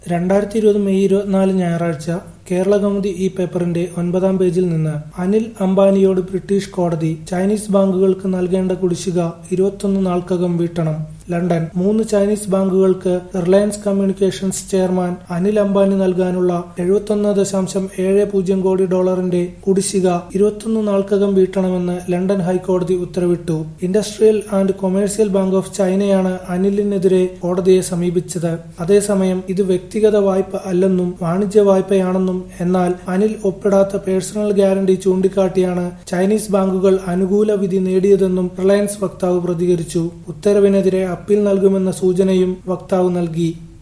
രണ്ടായിരത്തി ഇരുപത് മെയ് ഇരുപത്തിനാല് ഞായറാഴ്ച കേരളകൗമുദി ഈ പേപ്പറിന്റെ ഒൻപതാം പേജിൽ നിന്ന് അനിൽ അംബാനിയോട് ബ്രിട്ടീഷ് കോടതി ചൈനീസ് ബാങ്കുകൾക്ക് നൽകേണ്ട കുടിശ്ശിക ഇരുപത്തൊന്ന് നാൾക്കകം വീട്ടണം ലണ്ടൻ മൂന്ന് ചൈനീസ് ബാങ്കുകൾക്ക് Reliance Communications chairman Anil Ambani നൽകാനുള്ള എഴുപത്തൊന്ന് ദശാംശം ഏഴ് പൂജ്യം കോടി ഡോളറിന്റെ കുടിശ്ശിക ഇരുപത്തൊന്ന് നാൾക്കകം വീട്ടണമെന്ന് ലണ്ടൻ ഹൈക്കോടതി ഉത്തരവിട്ടു Industrial and Commercial Bank of ചൈനയാണ് അനിലിനെതിരെ കോടതിയെ സമീപിച്ചത് അതേസമയം ഇത് വ്യക്തിഗത വായ്പ അല്ലെന്നും വാണിജ്യ വായ്പയാണെന്നും എന്നാൽ അനിൽ ഒപ്പിടാത്ത പേഴ്സണൽ ഗ്യാരണ്ടി ചൂണ്ടിക്കാട്ടിയാണ് ചൈനീസ് ബാങ്കുകൾ അനുകൂല വിധി നേടിയതെന്നും റിലയൻസ് വക്താവ് പ്രതികരിച്ചു ഉത്തരവിനെതിരെ അപ്പീൽ നൽകുമെന്ന സൂചനയും വക്താവ് നൽകി